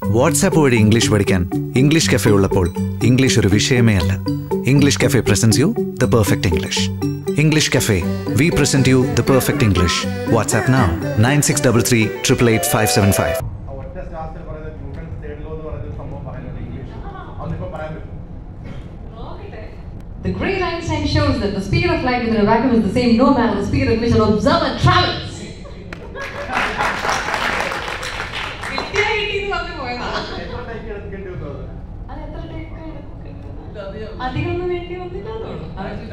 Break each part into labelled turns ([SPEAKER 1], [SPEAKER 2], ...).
[SPEAKER 1] WhatsApp വഴി English പഠിക്കാൻ English cafe ഉള്ളപ്പോൾ ഇംഗ്ലീഷ് ഒരു വിഷയമേ അല്ല English cafe presents you the perfect English English cafe we present you the perfect English WhatsApp now nine six double three triple eight five seven five
[SPEAKER 2] ആ ഒറ്റ സ്റ്റാർസിൽ പറയുന്നത് Newton's third law എന്ന് പറയുന്ന ഒരു സംഭവം പറയുന്നുണ്ട് ഇംഗ്ലീഷ് അതൊന്നിപ്പോ പറയാൻ പറ്റും
[SPEAKER 3] The great Einstein shows that the speed of light within a vacuum is the same no matter the speed at which an observer travels. കിട്ടിയാ കിട്ടിയെന്ന് പറഞ്ഞു പോയതാ.
[SPEAKER 2] എത്ര ടൈപ്പ് എടുക്കേണ്ടി വന്നത്
[SPEAKER 3] അത് എത്ര take എടുക്കണം? അധികമൊന്നും വേണ്ടി വന്നില്ല എന്ന് തോന്നുന്നു.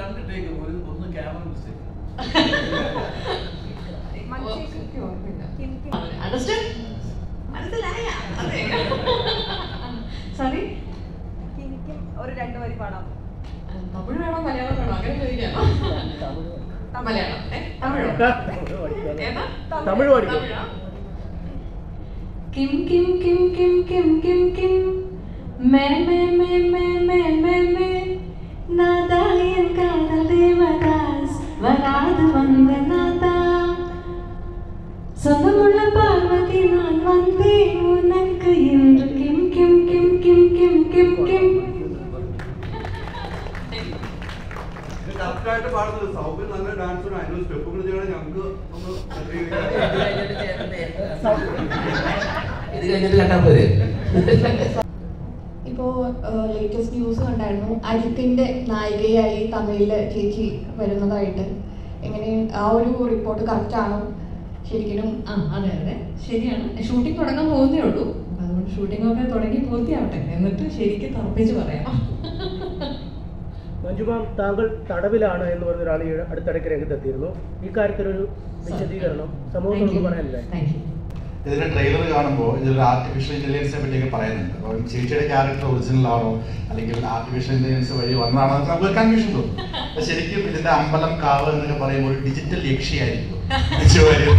[SPEAKER 3] എനിക്ക് ഓർമ്മയില്ല. Understood? മനസ്സിലായ? അതെ. Sorry?
[SPEAKER 4] എനിക്കും ഒരു രണ്ട് വരി പാടാം
[SPEAKER 3] തമിഴ് വേണോ മലയാളം വേണോ അങ്ങനെ ചോദിക്കാമോ മലയാളം ഏ? തമിഴോ ഏതാ
[SPEAKER 5] തമിഴ് പഠിക്കും
[SPEAKER 3] തമിഴാ? കിം കിം കിം കിം കിം കിം കിം മേ മേ മേ മേ മേ മേ മേ നാദാ என் காதல் தேவதாஸ் வராது வந்த நாதா சொந்தமுள்ள பார்வதி நான் வந்தேன் உனக்கு என்று கிம் கிம் கிம் கிம் கிம் கிம் கிம்
[SPEAKER 2] ഇത് കറക്റ്റായിട്ട് പാടുന്നത് സൗബിൻ നല്ല ഡാൻസും അതിന് സ്റ്റെപ്പുകൾ ചെയ്യണം ഞങ്ങൾക്ക് ഒന്ന്
[SPEAKER 6] ഇത് കഴിഞ്ഞിട്ട് കണ്ടാ പോരെ
[SPEAKER 7] ഇപ്പോൾ ലേറ്റസ്റ്റ് ന്യൂസ് കണ്ടായിരുന്നു അജിത്തിന്റെ നായികയായി തമിഴില് ചേച്ചി വരുന്നതായിട്ട് എങ്ങനെ ആ ഒരു റിപ്പോർട്ട് കറക്റ്റ് ആണോ ശരിക്കും
[SPEAKER 3] ആ അതെ അതെ ശരിയാണ് ഷൂട്ടിംഗ് തുടങ്ങാൻ പോകുന്നേ ഉള്ളൂ അപ്പൊ അതുകൊണ്ട് ഷൂട്ടിംഗ് ഒക്കെ തുടങ്ങി പൂർത്തിയാവട്ടെ എന്നിട്ട് ശരിക്കും തറപ്പിച്ച് പറയാം
[SPEAKER 5] മഞ്ജുമാം താങ്കൾ തടവിലാണ് എന്ന് പറഞ്ഞ ഒരാൾ ഈ അടുത്തിടയ്ക്ക് രംഗത്തെത്തിയിരുന്നു ഈ കാര്യത്തിലൊരു വിശദീകരണം സമൂഹത്തോട് പറയാനില്ലേ
[SPEAKER 3] താങ്ക് യു
[SPEAKER 8] ഇതിന്റെ ട്രെയിലർ കാണുമ്പോൾ ഇതിൽ ആർട്ടിഫിഷ്യൽ ഇന്റലിജൻസിനെ പറ്റിയൊക്കെ പറയുന്നുണ്ട് അപ്പം ചേച്ചിയുടെ ക്യാരക്ടർ ഒറിജിനൽ ആണോ അല്ലെങ്കിൽ ആർട്ടിഫിഷ്യൽ ഇന്റലിജൻസ് വഴി വന്നതാണോ എന്ന് നമുക്ക് കൺഫ്യൂഷൻ തോന്നും അപ്പൊ ശരിക്കും ഇതിന്റെ അമ്പലം കാവ് എന്നൊക്കെ പറയുമ്പോൾ ഒരു ഡിജിറ്റൽ യക്ഷിയായിരിക്കും ശിവകാര്യം.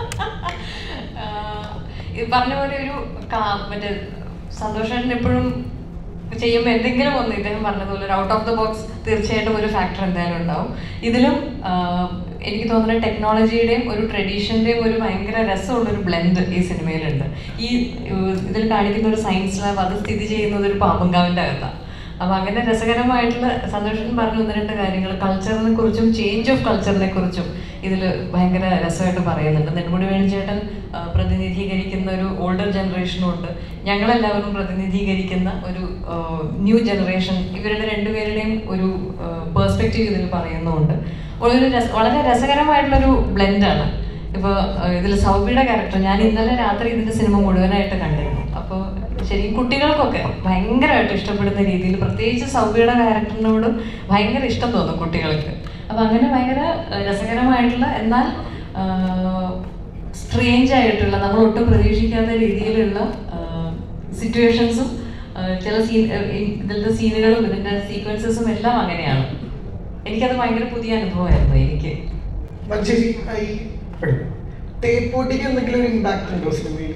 [SPEAKER 3] ആഹ് ഇത് പറഞ്ഞ പോലെ ഒരു കാ- മറ്റേ സന്തോഷം എപ്പോഴും ചെയ്യുമ്പോൾ എന്തെങ്കിലും ഒന്ന് ഇദ്ദേഹം പറഞ്ഞതുപോലെ ഒരു ഔട്ട് ഓഫ് ദ ബോക്സ് തീർച്ചയായിട്ടും ഒരു ഫാക്ടർ എന്തായാലും ഉണ്ടാവും ഇതിലും ആഹ് എനിക്ക് തോന്നുന്നത് ടെക്നോളജിയുടെയും ഒരു ട്രഡീഷൻ്റെയും ഒരു ഭയങ്കര രസമുള്ളൊരു ബ്ലെൻഡ് ഈ സിനിമയിലുണ്ട് ഈ ഏഹ് ഇതിൽ കാണിക്കുന്ന ഒരു സയൻസ് ലാബ് അത് സ്ഥിതി ചെയ്യുന്നത് ഒരു പാമ്പങ്കാവിൻ്റെ അകത്താണ് അപ്പൊ അങ്ങനെ രസകരമായിട്ടുള്ള സന്തോഷം പറഞ്ഞ ഒന്ന് രണ്ട് കാര്യങ്ങൾ കൾച്ചറിനെ കുറിച്ചും ചേഞ്ച് ഓഫ് കൾച്ചറിനെ കുറിച്ചും ഇതിൽ ഭയങ്കര രസമായിട്ട് പറയുന്നുണ്ട് നെടുമുടി വേണുചേട്ടൻ ആ, പ്രതിനിധീകരിക്കുന്ന ഒരു ഓൾഡർ ജനറേഷനും ഉണ്ട് ഞങ്ങളെല്ലാവരും പ്രതിനിധീകരിക്കുന്ന ഒരു ന്യൂ ജനറേഷൻ ഇവരുടെ രണ്ടുപേരുടെയും ഒരു പേഴ്സ്പെക്റ്റീവ് ഇതിൽ പറയുന്നുമുണ്ട് ഒരു രസ വളരെ രസകരമായിട്ടുള്ളൊരു ബ്ലെൻഡാണ് ഇപ്പോൾ ഇതിൽ സൗബിയുടെ ക്യാരക്ടർ ഞാൻ ഇന്നലെ രാത്രി ഇതിന്റെ സിനിമ മുഴുവനായിട്ട് കണ്ടിരുന്നു അപ്പോൾ ശരിക്കും കുട്ടികൾക്കൊക്കെ ഭയങ്കരമായിട്ട് ഇഷ്ടപ്പെടുന്ന രീതിയിൽ പ്രത്യേകിച്ച് സൗബിയുടെ ക്യാരക്ടറിനോട് ഭയങ്കര ഇഷ്ടം തോന്നും കുട്ടികൾക്ക് അപ്പോൾ അങ്ങനെ ഭയങ്കര ഏഹ്, രസകരമായിട്ടുള്ള എന്നാൽ സ്ട്രേഞ്ച് ആയിട്ടുള്ള നമ്മൾ ഒട്ടും പ്രതീക്ഷിക്കാത്ത രീതിയിലുള്ള സിറ്റുവേഷൻസും ചില സീൻ ഇതിലത്തെ സീനുകളും ഇതിൻ്റെ സീക്വൻസസും എല്ലാം അങ്ങനെയാണ് എനിക്കത് ഭയങ്കര പുതിയ അനുഭവമായിരുന്നു എനിക്ക്
[SPEAKER 9] മഞ്ചേരി ഈ തേപ്പോട്ടിക്ക് എന്തെങ്കിലും ഒരു ഇമ്പാക്ട് ഉണ്ടോ സിനിമയിൽ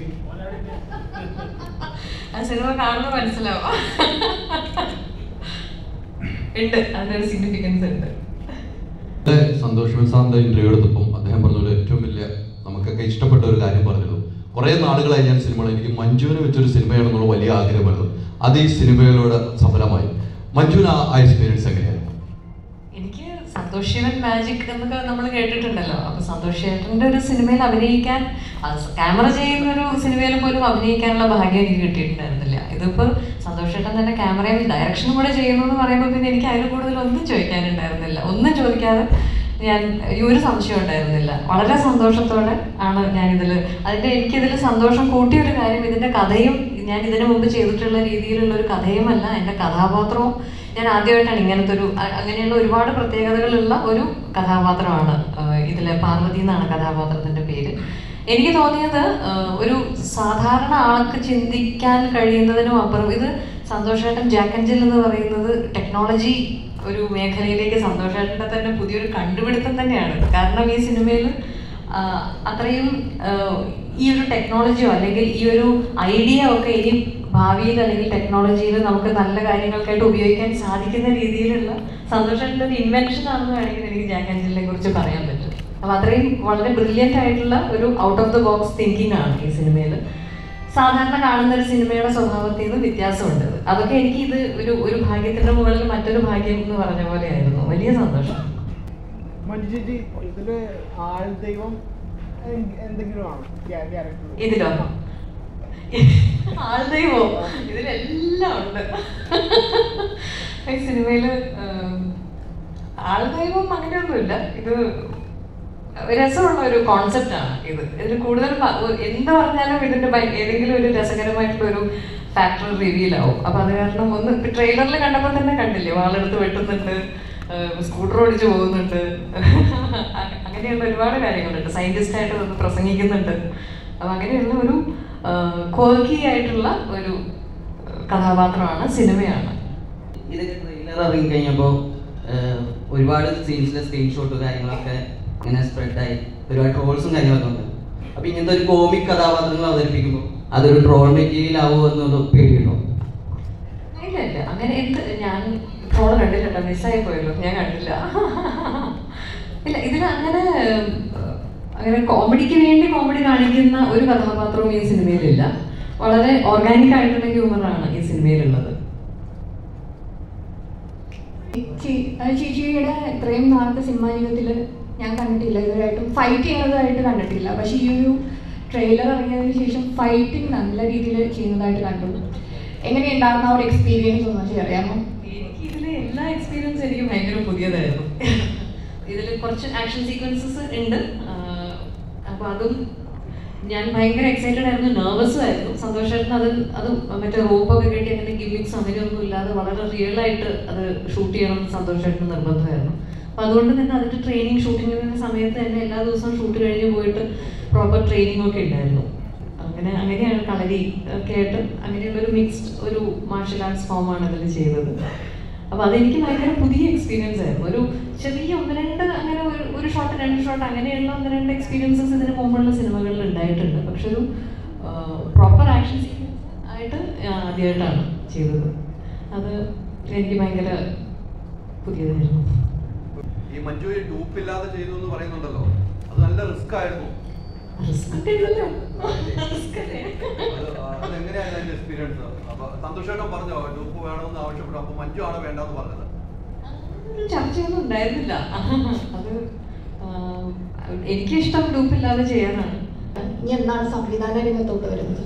[SPEAKER 3] ആ സിനിമ കാണുമ്പോൾ മനസ്സിലാവും ഉണ്ട് അതിനൊരു സിഗ്നിഫിക്കൻസ് ഉണ്ട്
[SPEAKER 10] സന്തോഷം സാറിന്റെ ഇന്റർവ്യൂ എടുത്തപ്പം അദ്ദേഹം പറഞ്ഞ പോലെ ഏറ്റവും വലിയ നമുക്കൊക്കെ ഇഷ്ടപ്പെട്ട ഒരു കാര്യം പറഞ്ഞിരുന്നു കുറേ നാളുകളായി ഞാൻ സിനിമകൾ എനിക്ക് മഞ്ജുവിനെ വെച്ചൊരു സിനിമയാണെന്നുള്ള വലിയ ആഗ്രഹമായിരുന്നു അത് ഈ സിനിമയിലൂടെ സഫലമായി മഞ്ജുവിന് ആ എക്സ്പീരിയൻസ് എങ്ങനെയായിരുന്നു
[SPEAKER 3] എനിക്ക് സന്തോഷ് ശിവൻ മാജിക് എന്നൊക്കെ നമ്മൾ കേട്ടിട്ടുണ്ടല്ലോ അപ്പൊ സന്തോഷ് ചേട്ടന്റെ ഒരു സിനിമയിൽ അഭിനയിക്കാൻ ക്യാമറ ചെയ്യുന്ന ഒരു സിനിമയിൽ പോലും അഭിനയിക്കാനുള്ള ഭാഗ്യം എനിക്ക് കിട്ടിയിട്ടുണ്ടായിരുന്നില്ല ഇതിപ്പോ സന്തോഷ് ചേട്ടൻ തന്നെ ക്യാമറയും ഡയറക്ഷനും കൂടെ ചെയ്യുന്നു എന്ന് പറയുമ്പോൾ പിന്നെ എനിക്ക് അതിൽ കൂടുതൽ ഒന്നും ചോദിക്കാനുണ്ടായിരുന്നില്ല ഒന്നും ചോദിക്കാതെ ഞാൻ ഈ ഒരു സംശയം ഉണ്ടായിരുന്നില്ല വളരെ സന്തോഷത്തോടെ ആണ് ഞാനിതിൽ അതിൻ്റെ എനിക്കിതിൽ സന്തോഷം കൂട്ടിയ ഒരു കാര്യം ഇതിൻ്റെ കഥയും ഞാൻ ഇതിനു മുമ്പ് ചെയ്തിട്ടുള്ള രീതിയിലുള്ള ഒരു കഥയുമല്ല എൻ്റെ കഥാപാത്രവും ഞാൻ ആദ്യമായിട്ടാണ് ഇങ്ങനത്തെ ഒരു അ- അങ്ങനെയുള്ള ഒരുപാട് പ്രത്യേകതകളുള്ള ഒരു കഥാപാത്രമാണ് ആഹ് ഇതിലെ പാർവതി എന്നാണ് കഥാപാത്രത്തിൻ്റെ പേര് എനിക്ക് തോന്നിയത് ആഹ് ഒരു സാധാരണ ആൾക്ക് ചിന്തിക്കാൻ കഴിയുന്നതിനും അപ്പുറം ഇത് സന്തോഷേട്ടൻ ജാക്കൻജിൽ എന്ന് പറയുന്നത് ടെക്നോളജി ഒരു മേഖലയിലേക്ക് സന്തോഷേട്ടൻ്റെ തന്നെ പുതിയൊരു കണ്ടുപിടുത്തം തന്നെയാണ് കാരണം ഈ സിനിമയിൽ ആഹ് അത്രയും ആഹ് ഈ ഒരു ടെക്നോളജിയോ അല്ലെങ്കിൽ ഈ ഒരു ഐഡിയ ഒക്കെ ഇനി ഭാവിയിൽ അല്ലെങ്കിൽ ടെക്നോളജിയിൽ നമുക്ക് നല്ല കാര്യങ്ങൾക്കായിട്ട് ഉപയോഗിക്കാൻ സാധിക്കുന്ന രീതിയിലുള്ള സന്തോഷത്തിൻ്റെ ഒരു ഇൻവെൻഷൻ ആണെന്ന് വേണമെങ്കിൽ എനിക്ക് ജാക്ക് ആഞ്ചലിനെ കുറിച്ച് പറയാൻ പറ്റും അപ്പം അത്രയും വളരെ ബ്രില്യൻ്റ് ആയിട്ടുള്ള ഒരു out of the box thinking ആണ് ഈ സിനിമയിൽ സാധാരണ കാണുന്ന ഒരു സിനിമയുടെ സ്വഭാവത്തിൽ നിന്ന് വ്യത്യാസമുണ്ട് അതൊക്കെ എനിക്ക് ഇത് ഒരു ഒരു ഭാഗ്യത്തിന്റെ മുകളിൽ മറ്റൊരു ഭാഗ്യം എന്ന് പറഞ്ഞ പോലെയായിരുന്നു വലിയ സന്തോഷം
[SPEAKER 9] മഞ്ജു ചേച്ചി ഇതില് ആൾ ദൈവം എ- എന്തെങ്കിലും ആണോ ക്യാരക്ടർ
[SPEAKER 3] ഇതിലോ ആൾദൈവോ ഇതിലെല്ലാം ഉണ്ട് ഈ സിനിമയില് ഉം, ആൾദൈവം അങ്ങനെയൊന്നുമില്ല ഇത് രസമുള്ള ഒരു കോൺസെപ്റ്റാണ് ഇത് ഇതിൽ കൂടുതൽ പ- ഒ- എന്ത് പറഞ്ഞാലും ഇതിന്റെ ഭയ- ഏതെങ്കിലും ഒരു രസകരമായിട്ടുള്ള ഒരു ഫാക്ടർ റിവീൽ ആവും അപ്പൊ അത് കാരണം ഒന്ന് ട്രെയിലറിൽ കണ്ടപ്പോൾ തന്നെ കണ്ടില്ലേ വാളെടുത്ത് വെട്ടുന്നുണ്ട് സ്കൂട്ടർ ഓടിച്ച് പോകുന്നുണ്ട് അ- അങ്ങനെയുള്ള ഒരുപാട് കാര്യങ്ങളുണ്ട് സയന്റിസ്റ്റ് ആയിട്ട് വന്ന് പ്രസംഗിക്കുന്നുണ്ട് അപ്പൊ അങ്ങനെയുള്ള ഒരു ക്വാർക്കി ആയിട്ടുള്ള ഒരു കഥാപാത്രമാണ് സിനിമയാണ്
[SPEAKER 11] ഇതൊക്കെ ട്രെയിലർ ഇറങ്ങി കഴിഞ്ഞപ്പോൾ ഒരുപാട് സീൻസിലെ സ്ക്രീൻഷോട്ട് കാര്യങ്ങളൊക്കെ ഇങ്ങനെ സ്പ്രെഡായി ഒരുപാട് ട്രോൾസും കാര്യങ്ങളൊക്കെ ഉണ്ട് അപ്പോൾ ഇങ്ങനത്തെ ഒരു കോമിക് കഥാപാത്രങ്ങൾ അവതരിപ്പിക്കുമ്പോൾ അതൊരു ട്രോൾ മെറ്റീരിയൽ ആവുമോ എന്നൊന്ന് പേടിയുണ്ടോ
[SPEAKER 3] ഇല്ല ഇല്ല അങ്ങനെ എന്ത് ഞാൻ ട്രോള് കണ്ടില്ലല്ലോ മിസ്സായി പോയല്ലോ ഞാൻ കണ്ടില്ല ഇല്ല ഇതിൽ അങ്ങനെ ഏഹ്, അങ്ങനെ കോമഡിക്ക് വേണ്ടി കോമഡി കാണിക്കുന്ന ഒരു കഥാപാത്രവും ഈ സിനിമയിലില്ല വളരെ ഓർഗാനിക് ആയിട്ടുള്ള ഹ്യൂമറാണ് ഈ സിനിമയിലുള്ളത്
[SPEAKER 7] ചേ- അത് ചേച്ചിയുടെ ഇത്രയും നാളത്തെ സിനിമാ ജീവിതത്തിൽ ഞാൻ കണ്ടിട്ടില്ല ഇതുവരെയായിട്ടും ഫൈറ്റ് ചെയ്യുന്നതായിട്ട് കണ്ടിട്ടില്ല പക്ഷേ ഈ ഒരു ട്രെയിലർ ഇറങ്ങിയതിന് ശേഷം ഫൈറ്റിംഗ് നല്ല രീതിയിൽ ചെയ്യുന്നതായിട്ട് കണ്ടു എങ്ങനെയുണ്ടാകുന്ന ആ ഒരു എക്സ്പീരിയൻസ് ഒന്ന് ഷെയർ ചെയ്യാമോ
[SPEAKER 3] എനിക്ക് ഇതിലെ എല്ലാ എക്സ്പീരിയൻസും എനിക്ക് ഭയങ്കര പുതിയതായിരുന്നു ഇതിൽ കുറച്ച് ആക്ഷൻ സീക്വൻസസ് ഉണ്ട് അപ്പോൾ അതും ഞാൻ ഭയങ്കര എക്സൈറ്റഡ് ആയിരുന്നു നെർവസും ആയിരുന്നു സന്തോഷമായിരുന്നു അത് അത് മറ്റേ റോപ്പൊക്കെ കെട്ടി അങ്ങനെ ഗിമ്മിക്സ് അങ്ങനെയൊന്നും ഇല്ലാതെ വളരെ റിയൽ ആയിട്ട് അത് ഷൂട്ട് ചെയ്യണം എന്ന് സന്തോഷമായിട്ട് നിർബന്ധമായിരുന്നു അപ്പോൾ അതുകൊണ്ട് തന്നെ അതിൻ്റെ ട്രെയിനിങ് ഷൂട്ടിങ്ങിൻ്റെ സമയത്ത് തന്നെ എല്ലാ ദിവസവും ഷൂട്ട് കഴിഞ്ഞ് പോയിട്ട് പ്രോപ്പർ ട്രെയിനിങ് ഒക്കെ ഉണ്ടായിരുന്നു അങ്ങനെ അങ്ങനെയാണ് കളരി ഒക്കെ ആയിട്ട് അങ്ങനെയുള്ള ഒരു മിക്സ്ഡ് ഒരു മാർഷൽ ആർട്സ് ഫോമാണ് ഇതിൽ ചെയ്തത് അപ്പോൾ അതെനിക്ക് ഭയങ്കര പുതിയ എക്സ്പീരിയൻസ് ആയിരുന്നു ഒരു ചെറിയ ഒന്ന് രണ്ട് അങ്ങനെ ഒരു ഒരു ഷോട്ട് രണ്ട് ഷോട്ട് അങ്ങനെയുള്ള ഒന്ന് രണ്ട് എക്സ്പീരിയൻസസ് ഇതിന് മുമ്പുള്ള സിനിമകളിൽ ഉണ്ടായിട്ടുണ്ട് പക്ഷെ ഒരു പ്രോപ്പർ ആക്ഷൻ സീക്വൻസ് ആയിട്ട് ആദ്യമായിട്ടാണ് ചെയ്തത് അത് എനിക്ക് ഭയങ്കര പുതിയതായിരുന്നു
[SPEAKER 2] ഈ മഞ്ജു ഈ ഡൂപ്പ് ഇല്ലാതെ ചെയ്തു എന്ന് പറയുന്നുണ്ടല്ലോ അത് നല്ല റിസ്ക് ആയിരുന്നു
[SPEAKER 3] റിസ്ക് ഒക്കെ ഉണ്ടല്ലോ റിസ്ക് അല്ലേ
[SPEAKER 2] അത് അതെങ്ങനെയായിരുന്നു അതിന്റെ എക്സ്പീരിയൻസ് അപ്പൊ സന്തോഷേട്ടൻ പറഞ്ഞോ ഡൂപ്പ് വേണമെന്ന് ആവശ്യപ്പെട്ടു അപ്പൊ മഞ്ജു ആണ് വേണ്ടെന്ന് പറഞ്ഞത്
[SPEAKER 3] ഒരു ചർച്ചയൊന്നും ഉണ്ടായിരുന്നില്ല അത് ആഹ്, എനിക്കിഷ്ടം ഡൂപ്പില്ലാതെ ചെയ്യാനാണ്
[SPEAKER 7] ഇനി എന്നാണ് സംവിധാന രംഗത്തോട്ട് വരുന്നത്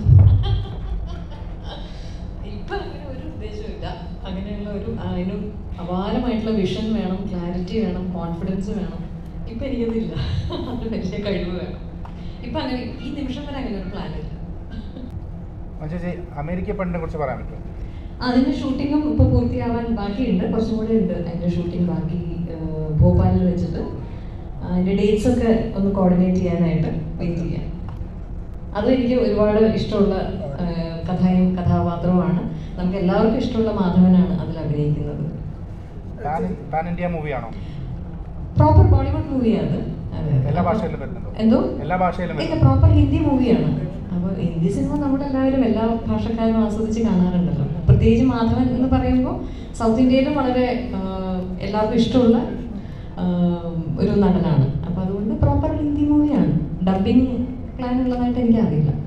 [SPEAKER 3] ഇപ്പൊ അങ്ങനെ ഒരു ഉദ്ദേശമില്ല അങ്ങനെയുള്ള ഒരു അതിന് അപാരമായിട്ടുള്ള വിഷൻ വേണം ക്ലാരിറ്റി വേണം കോൺഫിഡൻസ് വേണം ഇപ്പൊ എനിക്കതില്ല അത് വലിയ കഴിവ് വേണം ഇപ്പൊ അങ്ങനെ ഈ നിമിഷം വരെ അങ്ങനെ ഒരു പ്ലാൻ ഇല്ല
[SPEAKER 12] ചേച്ചി അമേരിക്ക പെണ്ണിനെ കുറിച്ച് പറയാൻ പറ്റുമോ
[SPEAKER 3] അതിന്റെ ഷൂട്ടിങ്ങും ഇപ്പൊ പൂർത്തിയാവാൻ ബാക്കിയുണ്ട് കുറച്ചും കൂടെ ഉണ്ട് അതിന്റെ ഷൂട്ടിംഗ് ബാക്കി ആഹ്, ഭോപ്പാലിൽ വെച്ചിട്ട് അതിന്റെ ഡേറ്റ്സ് ഒക്കെ ഒന്ന് കോർഡിനേറ്റ് ചെയ്യാനായിട്ട് വെയിറ്റ് ചെയ്യാം അതും എനിക്ക് ഒരുപാട് ഇഷ്ടമുള്ള ആഹ്, കഥയും കഥാപാത്രവുമാണ് നമുക്ക് എല്ലാവർക്കും ഇഷ്ടമുള്ള മാധവനാണ് അതിൽ അഭിനയിക്കുന്നത്
[SPEAKER 12] പാൻ പാൻ ഇന്ത്യ മൂവിയാണോ
[SPEAKER 3] പ്രോപ്പർ ബോളിവുഡ് മൂവിയാണ് അതെ
[SPEAKER 12] എല്ലാ ഭാഷയിലും വരുന്നുണ്ടോ
[SPEAKER 3] എന്തോ
[SPEAKER 12] എല്ലാ ഭാഷയിലും
[SPEAKER 3] ഇല്ല
[SPEAKER 12] വരുന്നുണ്ടോ
[SPEAKER 3] പ്രോപ്പർ ഹിന്ദി മൂവിയാണ് അപ്പോൾ ഹിന്ദി സിനിമ നമ്മളെല്ലാവരും എല്ലാ ഭാഷക്കാരും ആസ്വദിച്ച് കാണാറുണ്ടല്ലോ പ്രത്യേകിച്ച് മാധവൻ എന്ന് പറയുമ്പോൾ സൗത്ത് ഇന്ത്യയിലും വളരെ ആഹ്, എല്ലാവർക്കും ഇഷ്ടമുള്ള ആഹ്, ഒരു നടനാണ് അപ്പോൾ അതുകൊണ്ട് പ്രോപ്പർ ഹിന്ദി മൂവിയാണ് ഡബിങ് പ്ലാൻ ഉള്ളതായിട്ട് എനിക്കറിയില്ല